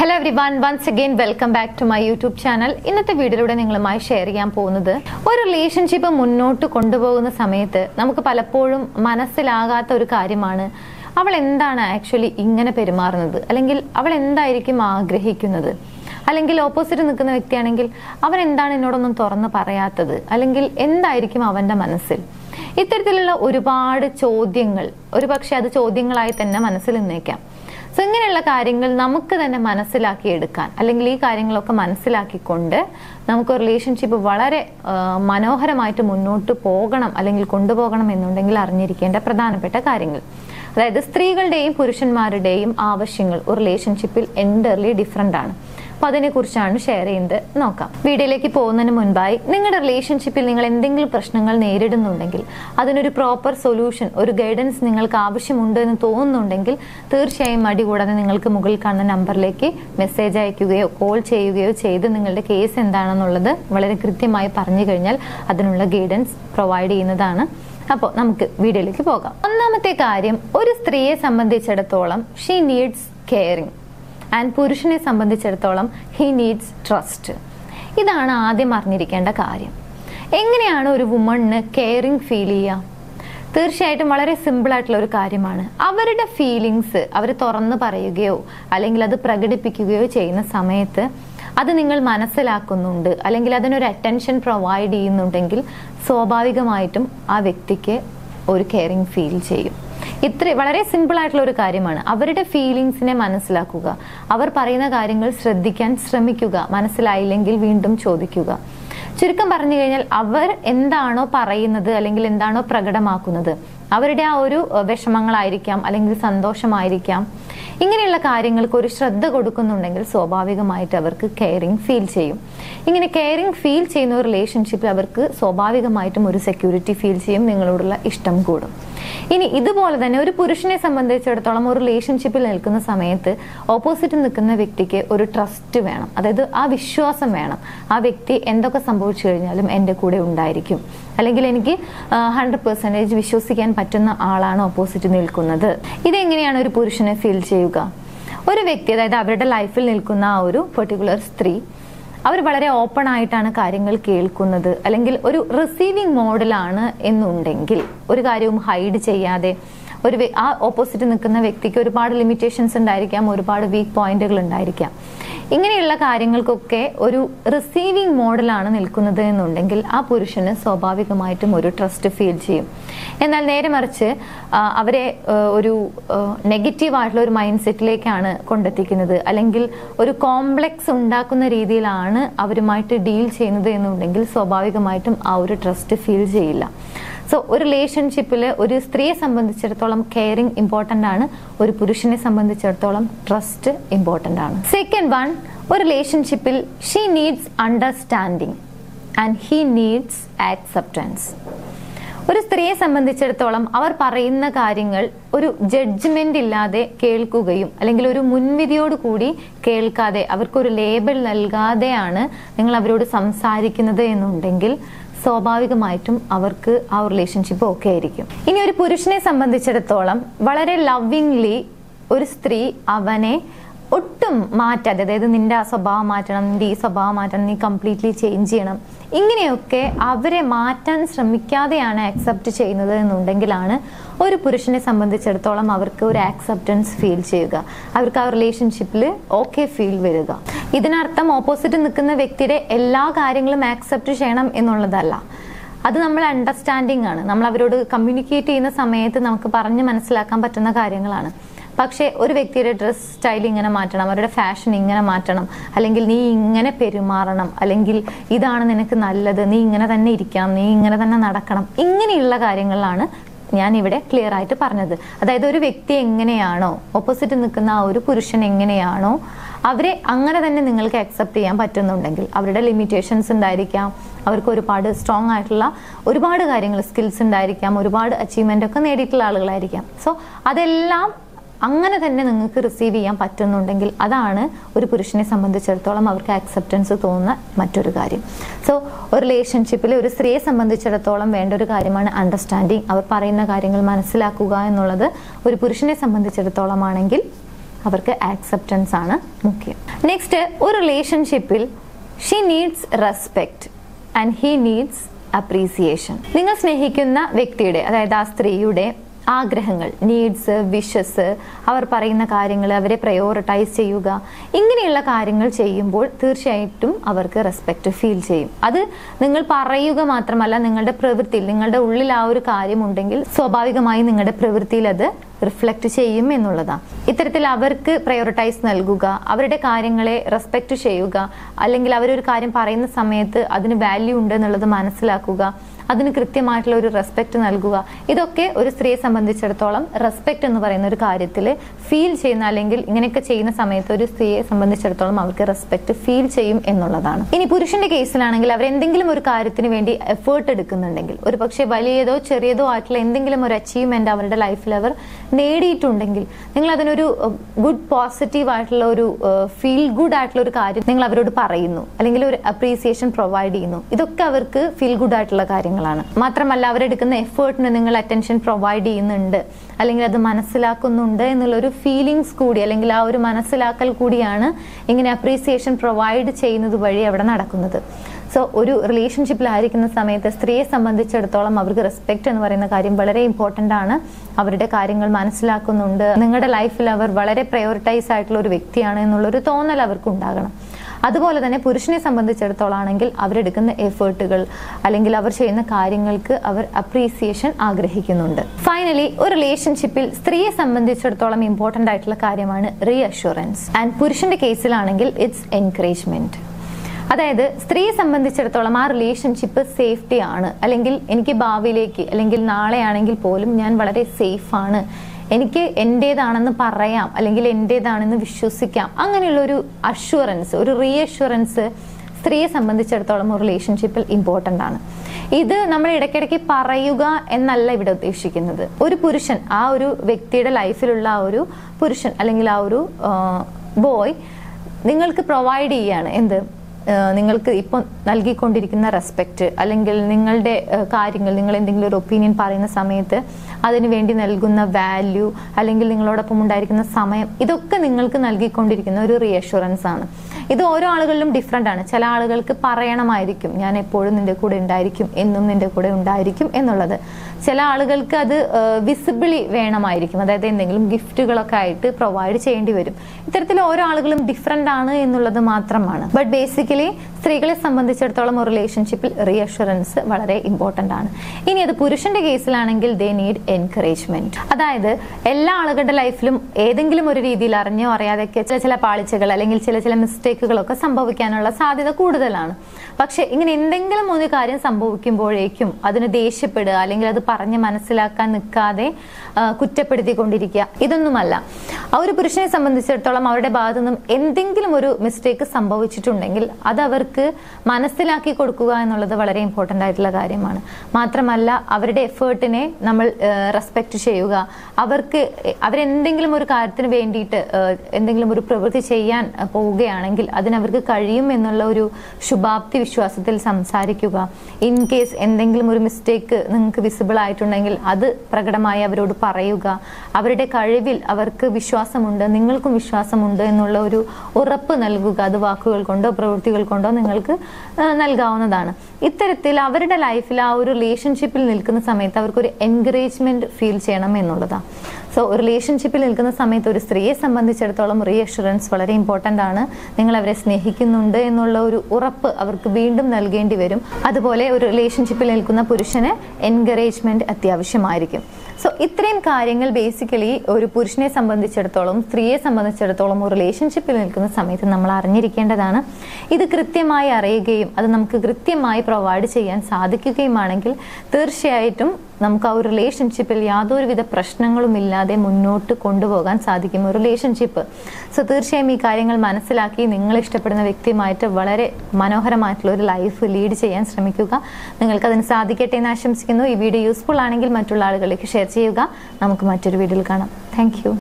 hello everyone once again welcome back to my YouTube channel ഇന്നത്തെ വീഡിയോയിലൂടെ നിങ്ങളുമായി share ചെയ്യാൻ പോകുന്നത് ഒരു റിലേഷൻഷിപ്പ് മുന്നോട്ട് കൊണ്ടുപോകുന്ന സമയത്ത് നമുക്ക് പലപ്പോഴും മനസ്സിലാകാത്ത ഒരു കാര്യമാണ് അവൾ എന്താണ് ആക്ച്വലി ഇങ്ങനെ പെരുമാറുന്നത് അല്ലെങ്കിൽ അവൾ എന്തായിരിക്കും ആഗ്രഹിക്കുന്നത് അല്ലെങ്കിൽ ഓപ്പോസിറ്റ് നിൽക്കുന്ന വ്യക്തിയാണെങ്കിൽ അവൻ എന്താണ് എന്നോടൊന്നും തുറന്ന് പറയാത്തത് അല്ലെങ്കിൽ എന്തായിരിക്കും അവന്റെ മനസ്സിൽ ഇത്തരത്തിലുള്ള ഒരുപാട് ചോദ്യങ്ങൾ ഒരു പക്ഷെ അത് ചോദ്യങ്ങളായി തന്നെ മനസ്സിൽ നിന്നേക്കാം സോ ഇങ്ങനെയുള്ള കാര്യങ്ങൾ നമുക്ക് തന്നെ മനസ്സിലാക്കിയെടുക്കാൻ അല്ലെങ്കിൽ ഈ കാര്യങ്ങളൊക്കെ മനസ്സിലാക്കിക്കൊണ്ട് നമുക്ക് റിലേഷൻഷിപ്പ് വളരെ ആ, മനോഹരമായിട്ട് മുന്നോട്ട് പോകണം അല്ലെങ്കിൽ കൊണ്ടുപോകണം എന്നുണ്ടെങ്കിൽ അറിഞ്ഞിരിക്കേണ്ട പ്രധാനപ്പെട്ട കാര്യങ്ങൾ അതായത് സ്ത്രീകളുടെയും പുരുഷന്മാരുടെയും ആവശ്യങ്ങൾ ഒരു റിലേഷൻഷിപ്പിൽ എൻ്റർലി ഡിഫറെൻ്റ് ആണ് അപ്പൊ അതിനെ കുറിച്ചാണ് ഷെയർ ചെയ്യുന്നത് നോക്കാം വീഡിയോയിലേക്ക് പോകുന്നതിന് മുൻപായി നിങ്ങളുടെ റിലേഷൻഷിപ്പിൽ നിങ്ങൾ എന്തെങ്കിലും പ്രശ്നങ്ങൾ നേരിടുന്നുണ്ടെങ്കിൽ അതിനൊരു പ്രോപ്പർ സൊല്യൂഷൻ ഒരു ഗൈഡൻസ് നിങ്ങൾക്ക് ആവശ്യമുണ്ട് എന്ന് തോന്നുന്നുണ്ടെങ്കിൽ തീർച്ചയായും മടി കൂടാതെ നിങ്ങൾക്ക് മുകളിൽ കാണുന്ന നമ്പറിലേക്ക് മെസ്സേജ് അയക്കുകയോ കോൾ ചെയ്യുകയോ ചെയ്ത് നിങ്ങളുടെ കേസ് എന്താണെന്നുള്ളത് വളരെ കൃത്യമായി പറഞ്ഞു കഴിഞ്ഞാൽ അതിനുള്ള ഗൈഡൻസ് പ്രൊവൈഡ് ചെയ്യുന്നതാണ് അപ്പോൾ നമുക്ക് വീഡിയോയിലേക്ക് പോകാം ഒന്നാമത്തെ കാര്യം ഒരു സ്ത്രീയെ സംബന്ധിച്ചിടത്തോളം ഷീ നീഡ്സ് കെയറിങ് ആൻഡ് പുരുഷനെ സംബന്ധിച്ചിടത്തോളം ഹി നീഡ്സ് ട്രസ്റ്റ് ഇതാണ് ആദ്യം അറിഞ്ഞിരിക്കേണ്ട കാര്യം എങ്ങനെയാണ് ഒരു വുമണിന് കെയറിങ് ഫീൽ ചെയ്യുക തീർച്ചയായിട്ടും വളരെ സിമ്പിൾ ആയിട്ടുള്ള ഒരു കാര്യമാണ് അവരുടെ ഫീലിങ്സ് അവർ തുറന്നു പറയുകയോ അല്ലെങ്കിൽ അത് പ്രകടിപ്പിക്കുകയോ ചെയ്യുന്ന സമയത്ത് അത് നിങ്ങൾ മനസ്സിലാക്കുന്നുണ്ട് അല്ലെങ്കിൽ അതിനൊരു അറ്റൻഷൻ പ്രൊവൈഡ് ചെയ്യുന്നുണ്ടെങ്കിൽ സ്വാഭാവികമായിട്ടും ആ വ്യക്തിക്ക് ഒരു കെയറിങ് ഫീൽ ചെയ്യും ഇത്ര വളരെ സിമ്പിൾ ആയിട്ടുള്ള ഒരു കാര്യമാണ് അവരുടെ ഫീലിങ്സിനെ മനസ്സിലാക്കുക അവർ പറയുന്ന കാര്യങ്ങൾ ശ്രദ്ധിക്കാൻ ശ്രമിക്കുക മനസ്സിലായില്ലെങ്കിൽ വീണ്ടും ചോദിക്കുക ചുരുക്കം പറഞ്ഞു കഴിഞ്ഞാൽ അവർ എന്താണോ പറയുന്നത് അല്ലെങ്കിൽ എന്താണോ പ്രകടമാക്കുന്നത് അവരുടെ ആ ഒരു അഹ്, വിഷമങ്ങളായിരിക്കാം അല്ലെങ്കിൽ സന്തോഷമായിരിക്കാം ഇങ്ങനെയുള്ള കാര്യങ്ങൾക്ക് ഒരു ശ്രദ്ധ കൊടുക്കുന്നുണ്ടെങ്കിൽ സ്വാഭാവികമായിട്ട് അവർക്ക് കെയറിങ് ഫീൽ ചെയ്യും ഇങ്ങനെ കെയറിങ് ഫീൽ ചെയ്യുന്ന ഒരു റിലേഷൻഷിപ്പിൽ അവർക്ക് സ്വാഭാവികമായിട്ടും ഒരു സെക്യൂരിറ്റി ഫീൽ ചെയ്യും നിങ്ങളോടുള്ള ഇഷ്ടം കൂടും ഇനി ഇതുപോലെ തന്നെ ഒരു പുരുഷനെ സംബന്ധിച്ചിടത്തോളം ഒരു റിലേഷൻഷിപ്പിൽ നിൽക്കുന്ന സമയത്ത് ഓപ്പോസിറ്റ് നിൽക്കുന്ന വ്യക്തിക്ക് ഒരു ട്രസ്റ്റ് വേണം അതായത് ആ വിശ്വാസം വേണം ആ വ്യക്തി എന്തൊക്കെ സംഭവിച്ചു കഴിഞ്ഞാലും എൻ്റെ കൂടെ ഉണ്ടായിരിക്കും അല്ലെങ്കിൽ എനിക്ക് ഹൺഡ്രഡ് പെർസെൻറ്റേജ് വിശ്വസിക്കാൻ പറ്റുന്ന ആളാണ് ഓപ്പോസിറ്റ് നിൽക്കുന്നത് ഇതെങ്ങനെയാണ് ഒരു പുരുഷനെ ഫീൽ ചെയ്യുക ഒരു വ്യക്തി അതായത് അവരുടെ ലൈഫിൽ നിൽക്കുന്ന ആ ഒരു പെർട്ടിക്കുലർ സ്ത്രീ അവർ വളരെ ഓപ്പൺ ആയിട്ടാണ് കാര്യങ്ങൾ കേൾക്കുന്നത് അല്ലെങ്കിൽ ഒരു റിസീവിങ് മോഡലാണ് എന്നുണ്ടെങ്കിൽ ഒരു കാര്യവും ഹൈഡ് ചെയ്യാതെ ഒരു വ്യ- ആ ഓപ്പോസിറ്റ് നിൽക്കുന്ന വ്യക്തിക്ക് ഒരുപാട് ലിമിറ്റേഷൻസ് ഉണ്ടായിരിക്കാം ഒരുപാട് വീക്ക് പോയിന്റുകൾ ഉണ്ടായിരിക്കാം ഇങ്ങനെയുള്ള കാര്യങ്ങൾക്കൊക്കെ ഒരു റിസീവിങ് മോഡലാണ് നിൽക്കുന്നത് എന്നുണ്ടെങ്കിൽ ആ പുരുഷന് സ്വാഭാവികമായിട്ടും ഒരു ട്രസ്റ്റ് ഫീൽ ചെയ്യും എന്നാൽ നേരെ മറിച്ച് ആ, അവരെ ആ, ഒരു നെഗറ്റീവ് ആയിട്ടുള്ള ഒരു മൈൻഡ് സെറ്റിലേക്കാണ് കൊണ്ടെത്തിക്കുന്നത് അല്ലെങ്കിൽ ഒരു കോംപ്ലക്സ് ഉണ്ടാക്കുന്ന രീതിയിലാണ് അവരുമായിട്ട് ഡീൽ ചെയ്യുന്നത് എന്നുണ്ടെങ്കിൽ സ്വാഭാവികമായിട്ടും ആ ഒരു ട്രസ്റ്റ് ഫീൽ ചെയ്യില്ല സോ ഒരു റിലേഷൻഷിപ്പിൽ ഒരു സ്ത്രീയെ സംബന്ധിച്ചിടത്തോളം കെയറിങ് ഇമ്പോർട്ടൻ്റ് ആണ് ഒരു പുരുഷനെ സംബന്ധിച്ചിടത്തോളം ട്രസ്റ്റ് ഇമ്പോർട്ടൻ്റ് ആണ് സെക്കൻഡ് വൺ ഒരു റിലേഷൻഷിപ്പിൽ she needs understanding and he needs acceptance ഒരു സ്ത്രീയെ സംബന്ധിച്ചിടത്തോളം അവർ പറയുന്ന കാര്യങ്ങൾ ഒരു ജഡ്ജ്മെന്റ് ഇല്ലാതെ കേൾക്കുകയും അല്ലെങ്കിൽ ഒരു മുൻവിധിയോട് കൂടി കേൾക്കാതെ അവർക്കൊരു ലേബൽ നൽകാതെയാണ് നിങ്ങൾ അവരോട് സംസാരിക്കുന്നത് എന്നുണ്ടെങ്കിൽ സ്വാഭാവികമായിട്ടും അവർക്ക് ആ റിലേഷൻഷിപ്പ് ഓക്കെ ആയിരിക്കും ഇനി ഒരു പുരുഷനെ സംബന്ധിച്ചിടത്തോളം വളരെ ലവിങ്ലി ഒരു സ്ത്രീ അവനെ ഒട്ടും മാറ്റാതെ അതായത് നിന്റെ ആ സ്വഭാവം മാറ്റണം നിന്റെ ഈ സ്വഭാവം മാറ്റണം നീ കംപ്ലീറ്റ്ലി ചേഞ്ച് ചെയ്യണം ഇങ്ങനെയൊക്കെ അവരെ മാറ്റാൻ ശ്രമിക്കാതെയാണ് ആക്സെപ്റ്റ് ചെയ്യുന്നത് എന്നുണ്ടെങ്കിലാണ് ഒരു പുരുഷനെ സംബന്ധിച്ചിടത്തോളം അവർക്ക് ഒരു ആക്സെപ്റ്റൻസ് ഫീൽ ചെയ്യുക അവർക്ക് ആ റിലേഷൻഷിപ്പിൽ ഓക്കെ ഫീൽ വരിക ഇതിനർത്ഥം ഓപ്പോസിറ്റ് നിൽക്കുന്ന വ്യക്തിയുടെ എല്ലാ കാര്യങ്ങളും ആക്സെപ്റ്റ് ചെയ്യണം എന്നുള്ളതല്ല അത് നമ്മൾ അണ്ടർസ്റ്റാൻഡിങ് ആണ് നമ്മൾ അവരോട് കമ്മ്യൂണിക്കേറ്റ് ചെയ്യുന്ന സമയത്ത് നമുക്ക് പറഞ്ഞ് മനസ്സിലാക്കാൻ പറ്റുന്ന കാര്യങ്ങളാണ് പക്ഷേ ഒരു വ്യക്തിയുടെ ഡ്രസ് സ്റ്റൈൽ ഇങ്ങനെ മാറ്റണം അവരുടെ ഫാഷൻ ഇങ്ങനെ മാറ്റണം അല്ലെങ്കിൽ നീ ഇങ്ങനെ പെരുമാറണം അല്ലെങ്കിൽ ഇതാണ് നിനക്ക് നല്ലത് നീ ഇങ്ങനെ തന്നെ ഇരിക്കണം നീ ഇങ്ങനെ തന്നെ നടക്കണം ഇങ്ങനെയുള്ള കാര്യങ്ങളിലാണ് ഞാൻ ഇവിടെ ക്ലിയർ ആയിട്ട് പറഞ്ഞത് അതായത് ഒരു വ്യക്തി എങ്ങനെയാണോ ഓപ്പോസിറ്റ് നിൽക്കുന്ന ആ ഒരു പുരുഷൻ എങ്ങനെയാണോ അവരെ അങ്ങനെ തന്നെ നിങ്ങൾക്ക് അക്സെപ്റ്റ് ചെയ്യാൻ പറ്റുന്നുണ്ടെങ്കിൽ അവരുടെ ലിമിറ്റേഷൻസ് ഉണ്ടായിരിക്കാം അവർക്ക് ഒരുപാട് സ്ട്രോങ് ആയിട്ടുള്ള ഒരുപാട് കാര്യങ്ങൾ സ്കിൽസ് ഉണ്ടായിരിക്കാം ഒരുപാട് അച്ചീവ്മെന്റ് ഒക്കെ നേടിയിട്ടുള്ള ആളുകളായിരിക്കാം സോ അതെല്ലാം അങ്ങനെ തന്നെ നിങ്ങൾക്ക് റിസീവ് ചെയ്യാൻ പറ്റുന്നുണ്ടെങ്കിൽ അതാണ് ഒരു പുരുഷനെ സംബന്ധിച്ചിടത്തോളം അവർക്ക് ആക്സെപ്റ്റൻസ് തോന്നുന്ന മറ്റൊരു കാര്യം സോ ഒരു റിലേഷൻഷിപ്പിൽ ഒരു സ്ത്രീയെ സംബന്ധിച്ചിടത്തോളം വേണ്ട ഒരു കാര്യമാണ് അണ്ടർസ്റ്റാൻഡിങ് അവർ പറയുന്ന കാര്യങ്ങൾ മനസ്സിലാക്കുക എന്നുള്ളത് ഒരു പുരുഷനെ സംബന്ധിച്ചിടത്തോളം ആണെങ്കിൽ അവർക്ക് ആക്സെപ്റ്റൻസ് ആണ് മുഖ്യം നെക്സ്റ്റ് ഒരു റിലേഷൻഷിപ്പിൽ she needs respect and he needs appreciation നിങ്ങൾ സ്നേഹിക്കുന്ന വ്യക്തിയുടെ അതായത് ആ സ്ത്രീയുടെ ആഗ്രഹങ്ങൾ നീഡ്സ് വിഷസ് അവർ പറയുന്ന കാര്യങ്ങൾ അവരെ പ്രയോറിറ്റൈസ് ചെയ്യുക ഇങ്ങനെയുള്ള കാര്യങ്ങൾ ചെയ്യുമ്പോൾ തീർച്ചയായിട്ടും അവർക്ക് റെസ്പെക്റ്റ് ഫീൽ ചെയ്യും അത് നിങ്ങൾ പറയുക മാത്രമല്ല നിങ്ങളുടെ പ്രവൃത്തിയിൽ നിങ്ങളുടെ ഉള്ളിൽ ആ ഒരു കാര്യമുണ്ടെങ്കിൽ സ്വാഭാവികമായി നിങ്ങളുടെ പ്രവൃത്തിയിൽ അത് റിഫ്ലക്റ്റ് ചെയ്യും എന്നുള്ളതാണ് ഇത്തരത്തിൽ അവർക്ക് പ്രയോറിറ്റൈസ് നൽകുക അവരുടെ കാര്യങ്ങളെ റെസ്പെക്റ്റ് ചെയ്യുക അല്ലെങ്കിൽ അവരൊരു കാര്യം പറയുന്ന സമയത്ത് അതിന് വാല്യൂ ഉണ്ട് എന്നുള്ളത് മനസ്സിലാക്കുക അതിന് കൃത്യമായിട്ടുള്ള ഒരു റെസ്പെക്ട് നൽകുക ഇതൊക്കെ ഒരു സ്ത്രീയെ സംബന്ധിച്ചിടത്തോളം റെസ്പെക്ട് എന്ന് പറയുന്ന ഒരു കാര്യത്തിൽ ഫീൽ ചെയ്യുന്ന അല്ലെങ്കിൽ ഇങ്ങനെയൊക്കെ ചെയ്യുന്ന സമയത്ത് ഒരു സ്ത്രീയെ സംബന്ധിച്ചിടത്തോളം അവർക്ക് റെസ്പെക്ട് ഫീൽ ചെയ്യും എന്നുള്ളതാണ് ഇനി പുരുഷന്റെ കേസിലാണെങ്കിൽ അവർ എന്തെങ്കിലും ഒരു കാര്യത്തിന് വേണ്ടി എഫേർട്ട് എടുക്കുന്നുണ്ടെങ്കിൽ ഒരു പക്ഷേ വലിയതോ ചെറിയതോ ആയിട്ടുള്ള എന്തെങ്കിലും ഒരു അച്ചീവ്മെന്റ് അവരുടെ ലൈഫിൽ അവർ നേടിയിട്ടുണ്ടെങ്കിൽ നിങ്ങൾ അതിനൊരു ഗുഡ് പോസിറ്റീവ് ആയിട്ടുള്ള ഒരു ഫീൽ ഗുഡ് ആയിട്ടുള്ള ഒരു കാര്യം നിങ്ങൾ അവരോട് പറയുന്നു അല്ലെങ്കിൽ ഒരു അപ്രീസിയേഷൻ പ്രൊവൈഡ് ചെയ്യുന്നു ഇതൊക്കെ അവർക്ക് ഫീൽ ഗുഡ് ആയിട്ടുള്ള കാര്യങ്ങളാണ് മാത്രമല്ല അവരെടുക്കുന്ന എഫേർട്ടിന് നിങ്ങൾ അറ്റൻഷൻ പ്രൊവൈഡ് ചെയ്യുന്നുണ്ട് അല്ലെങ്കിൽ അത് മനസ്സിലാക്കുന്നുണ്ട് എന്നുള്ള ഒരു ഫീലിങ്സ് കൂടി അല്ലെങ്കിൽ ആ ഒരു മനസ്സിലാക്കൽ കൂടിയാണ് ഇങ്ങനെ അപ്രീസിയേഷൻ പ്രൊവൈഡ് ചെയ്യുന്നത് വഴി അവിടെ നടക്കുന്നത് സോ ഒരു റിലേഷൻഷിപ്പിലായിരിക്കുന്ന സമയത്ത് സ്ത്രീയെ സംബന്ധിച്ചിടത്തോളം അവർക്ക് റെസ്പെക്ട് എന്ന് പറയുന്ന കാര്യം വളരെ ഇമ്പോർട്ടൻ്റ് ആണ് അവരുടെ കാര്യങ്ങൾ മനസ്സിലാക്കുന്നുണ്ട് നിങ്ങളുടെ ലൈഫിൽ അവർ വളരെ പ്രയോറിറ്റൈസ് ആയിട്ടുള്ള ഒരു വ്യക്തിയാണ് എന്നുള്ളൊരു തോന്നൽ അവർക്ക് ഉണ്ടാകണം അതുപോലെ തന്നെ പുരുഷനെ സംബന്ധിച്ചിടത്തോളം ആണെങ്കിൽ അവരെടുക്കുന്ന എഫേർട്ടുകൾ അല്ലെങ്കിൽ അവർ ചെയ്യുന്ന കാര്യങ്ങൾക്ക് അവർ അപ്രീസിയേഷൻ ആഗ്രഹിക്കുന്നുണ്ട് ഫൈനലി ഒരു റിലേഷൻഷിപ്പിൽ സ്ത്രീയെ സംബന്ധിച്ചിടത്തോളം ഇമ്പോർട്ടൻ്റ് ആയിട്ടുള്ള കാര്യമാണ് റീഅഷുറൻസ് ആൻഡ് പുരുഷന്റെ കേസിലാണെങ്കിൽ ഇറ്റ്സ് എൻകറേജ്മെന്റ് അതായത് സ്ത്രീയെ സംബന്ധിച്ചിടത്തോളം ആ റിലേഷൻഷിപ്പ് സേഫ്റ്റി ആണ് അല്ലെങ്കിൽ എനിക്ക് ഭാവിയിലേക്ക് അല്ലെങ്കിൽ നാളെ ആണെങ്കിൽ പോലും ഞാൻ വളരെ സേഫ് ആണ് എനിക്ക് എൻ്റേതാണെന്ന് പറയാം അല്ലെങ്കിൽ എൻ്റേതാണെന്ന് വിശ്വസിക്കാം അങ്ങനെയുള്ള ഒരു അഷുറൻസ് ഒരു റീഅഷുറൻസ് സ്ത്രീയെ സംബന്ധിച്ചിടത്തോളം ഒരു റിലേഷൻഷിപ്പിൽ ഇമ്പോർട്ടൻ്റ് ആണ് ഇത് നമ്മൾ ഇടയ്ക്കിടയ്ക്ക് പറയുക എന്നല്ല ഇവിടെ ഉദ്ദേശിക്കുന്നത് ഒരു പുരുഷൻ ആ ഒരു വ്യക്തിയുടെ ലൈഫിലുള്ള ആ ഒരു പുരുഷൻ അല്ലെങ്കിൽ ആ ഒരു ബോയ് നിങ്ങൾക്ക് പ്രൊവൈഡ് ചെയ്യാണ് എന്ത് നിങ്ങൾക്ക് ഇപ്പം നൽകിക്കൊണ്ടിരിക്കുന്ന റെസ്പെക്റ്റ് അല്ലെങ്കിൽ നിങ്ങളുടെ കാര്യങ്ങൾ നിങ്ങൾ എന്തെങ്കിലും ഒരു ഒപ്പീനിയൻ പറയുന്ന സമയത്ത് അതിനു വേണ്ടി നൽകുന്ന വാല്യൂ അല്ലെങ്കിൽ നിങ്ങളോടൊപ്പം ഉണ്ടായിരിക്കുന്ന സമയം ഇതൊക്കെ നിങ്ങൾക്ക് നൽകിക്കൊണ്ടിരിക്കുന്ന ഒരു റീഅഷുറൻസ് ആണ് ഇത് ഓരോ ആളുകളിലും ഡിഫറെൻ്റ് ആണ് ചില ആളുകൾക്ക് പറയണമായിരിക്കും ഞാൻ എപ്പോഴും നിന്റെ കൂടെ ഉണ്ടായിരിക്കും എന്നും നിന്റെ കൂടെ ഉണ്ടായിരിക്കും എന്നുള്ളത് ചില ആളുകൾക്ക് അത് വിസിബിളി വേണമായിരിക്കും അതായത് എന്തെങ്കിലും ഗിഫ്റ്റുകളൊക്കെ ആയിട്ട് പ്രൊവൈഡ് ചെയ്യേണ്ടി വരും ഇത്തരത്തിൽ ഓരോ ആളുകളും ഡിഫറെൻ്റ് ആണ് എന്നുള്ളത് മാത്രമാണ് ബട്ട് ബേസിക്കലി സ്ത്രീകളെ സംബന്ധിച്ചിടത്തോളം ഒരു റിലേഷൻഷിപ്പിൽ റീഅഷുറൻസ് വളരെ ഇമ്പോർട്ടൻ്റ് ആണ് ഇനി അത് പുരുഷന്റെ കേസിലാണെങ്കിൽ ദേ നീഡ് എൻകറേജ്മെന്റ് അതായത് എല്ലാ ആളുകളുടെ ലൈഫിലും ഏതെങ്കിലും ഒരു രീതിയിൽ അറിഞ്ഞോ അറിയാതെയൊക്കെ ചില ചില പാളിച്ചകൾ അല്ലെങ്കിൽ ചില ചില മിസ്റ്റേക്കുകളൊക്കെ സംഭവിക്കാനുള്ള സാധ്യത കൂടുതലാണ് പക്ഷെ ഇങ്ങനെ എന്തെങ്കിലും ഒരു കാര്യം സംഭവിക്കുമ്പോഴേക്കും അതിന് ദേഷ്യപ്പെടുക അല്ലെങ്കിൽ അത് പറഞ്ഞ് മനസ്സിലാക്കാൻ നിൽക്കാതെ കുറ്റപ്പെടുത്തിക്കൊണ്ടിരിക്കുക ഇതൊന്നുമല്ല ആ ഒരു പുരുഷനെ സംബന്ധിച്ചിടത്തോളം അവരുടെ ഭാഗത്തു നിന്നും എന്തെങ്കിലും ഒരു മിസ്റ്റേക്ക് സംഭവിച്ചിട്ടുണ്ടെങ്കിൽ അത് അവർക്ക് മനസ്സിലാക്കി കൊടുക്കുക എന്നുള്ളത് വളരെ ഇമ്പോർട്ടൻ്റ് ആയിട്ടുള്ള കാര്യമാണ് മാത്രമല്ല അവരുടെ എഫേർട്ടിനെ നമ്മൾ റെസ്പെക്ട് ചെയ്യുക അവർക്ക് അവരെന്തെങ്കിലും ഒരു കാര്യത്തിന് വേണ്ടിയിട്ട് എന്തെങ്കിലും ഒരു പ്രവൃത്തി ചെയ്യാൻ പോവുകയാണെങ്കിൽ അതിനവർക്ക് കഴിയും എന്നുള്ള ഒരു ശുഭാപ്തി വിശ്വാസത്തിൽ സംസാരിക്കുക ഇൻ കേസ് എന്തെങ്കിലും ഒരു മിസ്റ്റേക്ക് നിങ്ങൾക്ക് വിസിബിൾ ആയിട്ടുണ്ടെങ്കിൽ അത് പ്രകടമായി അവരോട് പറയുക അവരുടെ കഴിവിൽ അവർക്ക് വിശ്വാസമുണ്ട് നിങ്ങൾക്കും വിശ്വാസമുണ്ട് എന്നുള്ള ഒരു ഉറപ്പ് നൽകുക അത് വാക്കുകൾ കൊണ്ടോ പ്രവൃത്തികൾ കൊണ്ടോ നിങ്ങൾക്ക് നൽകാവുന്നതാണ് ഇത്തരത്തിൽ അവരുടെ ലൈഫിൽ ആ ഒരു റിലേഷൻഷിപ്പിൽ നിൽക്കുന്ന സമയത്ത് അവർക്കൊരു എൻകറേജ്മെന്റ് ഫീൽ ചെയ്യണം എന്നുള്ളതാണ് സോ ഒരു റിലേഷൻഷിപ്പിൽ നിൽക്കുന്ന സമയത്ത് ഒരു സ്ത്രീയെ സംബന്ധിച്ചിടത്തോളം റീഅഷുറൻസ് വളരെ ഇമ്പോർട്ടൻ്റ് ആണ് നിങ്ങൾ അവരെ സ്നേഹിക്കുന്നുണ്ട് എന്നുള്ള ഒരു ഉറപ്പ് അവർക്ക് വീണ്ടും നൽകേണ്ടി വരും അതുപോലെ ഒരു റിലേഷൻഷിപ്പിൽ നിൽക്കുന്ന പുരുഷന് എൻകറേജ്മെന്റ് അത്യാവശ്യമായിരിക്കും സോ ഇത്രയും കാര്യങ്ങൾ ബേസിക്കലി ഒരു പുരുഷനെ സംബന്ധിച്ചിടത്തോളം സ്ത്രീയെ സംബന്ധിച്ചിടത്തോളം ഒരു റിലേഷൻഷിപ്പിൽ നിൽക്കുന്ന സമയത്ത് നമ്മൾ അറിഞ്ഞിരിക്കേണ്ടതാണ് ഇത് കൃത്യമായി അറിയുകയും അത് നമുക്ക് കൃത്യമായി പ്രൊവൈഡ് ചെയ്യാൻ സാധിക്കുകയുമാണെങ്കിൽ തീർച്ചയായിട്ടും നമുക്ക് ആ ഒരു റിലേഷൻഷിപ്പിൽ യാതൊരുവിധ പ്രശ്നങ്ങളും ഇല്ലാതെ മുന്നോട്ട് കൊണ്ടുപോകാൻ സാധിക്കും ഒരു റിലേഷൻഷിപ്പ് സോ തീർച്ചയായും ഈ കാര്യങ്ങൾ മനസ്സിലാക്കി നിങ്ങൾ ഇഷ്ടപ്പെടുന്ന വ്യക്തിയുമായിട്ട് വളരെ മനോഹരമായിട്ടുള്ള ഒരു ലൈഫ് ലീഡ് ചെയ്യാൻ ശ്രമിക്കുക നിങ്ങൾക്ക് അതിന് സാധിക്കട്ടെ എന്ന് ആശംസിക്കുന്നു ഈ വീഡിയോ യൂസ്ഫുൾ ആണെങ്കിൽ മറ്റുള്ള ആളുകളിലേക്ക് ഷെയർ ചെയ്യുക നമുക്ക് മറ്റൊരു വീഡിയോയിൽ കാണാം താങ്ക്